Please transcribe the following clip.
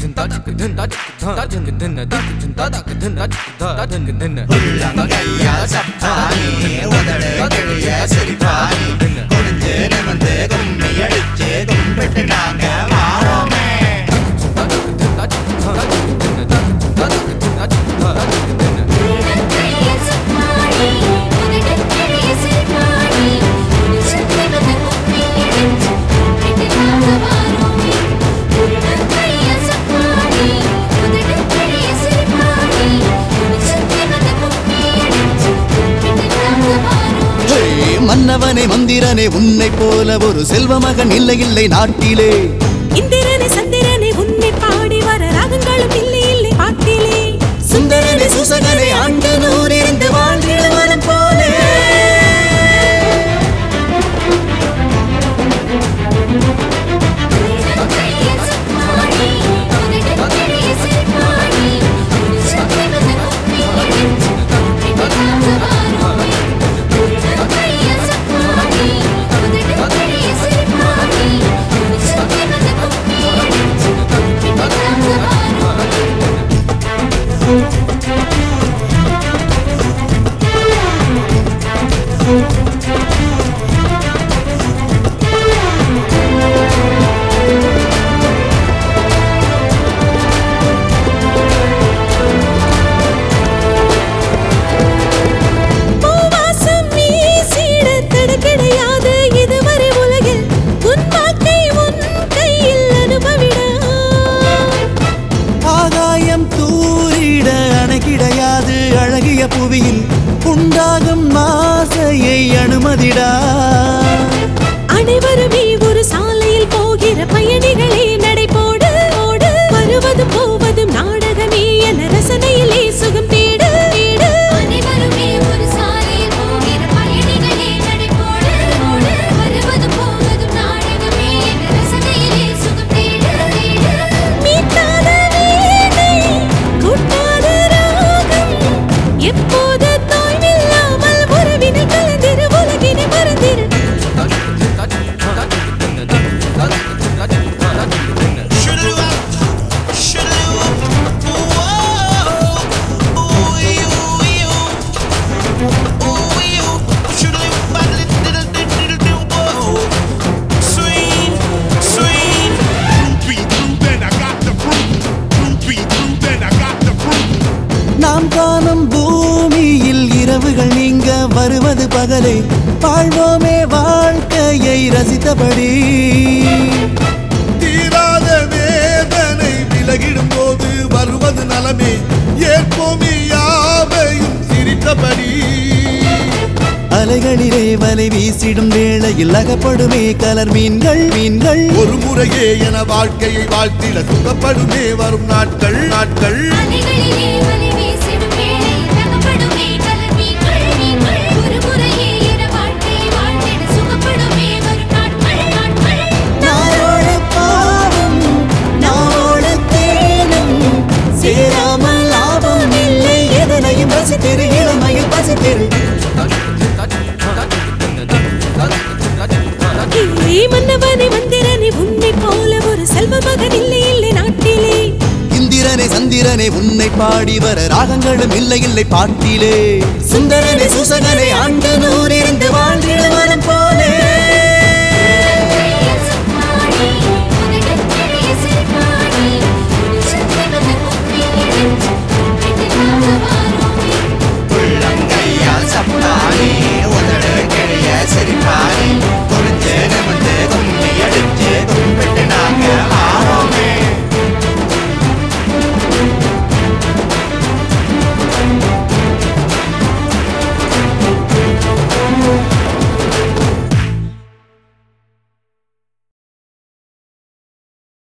உள்ளங்கையா சப்பானி உதடு கிழிய சிரிப்பானி குடிஞ்சு நிமிந்து கும்மி அடிச்சு கும்பிட்டு நாங்க வாரோமே ஹே, மன்னவனே மந்திரனே உன்னை போல ஒரு செல்வ மகன் இல்லை இல்லை நாட்டிலே இந்திரனே சந்திரனே உன்னை பாடி வர ராகங்களும் இல்லை இல்லை பாட்டிலே சுந்தரனே சுசகனே ஆண்டு நூறிருந்து வாழ்ந்திட மனம் போலே பூவாசம் வீசிட தடை கிடையாது இதுவரை உலகில் உன் வாழ்க்கை உன் கையில் அனுபவிட ஆகாயம் தூரிட அணை கிடையாது அழகிய புவியில் உண்டாகும் ஆசையை அனுமதிடா அனைவருமே ஒரு சாலையில் போகிற பயணிகளே நடைபோடு ஓடு வருவதும் போவதும் நாடகமே என ரசனையிலே சுகம் தேடு தேடு அனைவருமே ஒரு சாலையில் போகிற பயணிகளே நடைபோடு ஓடு வருவதும் போவதும் நாடகமே என்ற ரசனையிலே சுகம் தேடு தேடு மீட்டாத வீணை, கூட்டாத ராகம், எப்போது தோய்வில்லாமல் உறவினில் கலந்திரு உலகினை மறந்திரு நாம் காணும் பூமியில் இரவுகள் நீங்க வருவது பகலே வாழ்வோமே வாழ்க்கையை ரசித்தபடி தீராத வேதனை விலகிடும் போது வருவது நலமே ஏற்போமே யாவையும் சிரித்தபடி அலைகளிலே வலை வீசிடும் வேளையில் அகப்படுமே கலர் மீன்கள் மீன்கள் ஒரு முறையே என வாழ்க்கையை வாழ்த்திட சுகப்படுமே வரும் நாட்கள் நாட்கள் அலைகளிலே வலை வீசிடும் வேளையில் தகப்படுமே கலர் மீன்கள் மீன்கள் ஒரு முறையே என வாழ்க்கையை வாழ்ந்திட சுகப்படுமே வரும் நாட்கள் நாட்கள் நாளோட பாவம் நாளோட தேனும் சேராமல் லாபம் இல்லை எதனையும் ரசித்திரு இளமையில் பசித்திரு ஏ மன்னவனே மந்திரனே உன்னை போல ஒரு செல்வ மகன் இல்லை இல்லை நாட்டிலே இந்திரனே சந்திரனே உன்னை பாடி வர ராகங்களும் இல்லை இல்லை பாட்டிலே சுந்தரனே சுசகனே ஆண்டு நூறிருந்து வாழ்ந்திட மன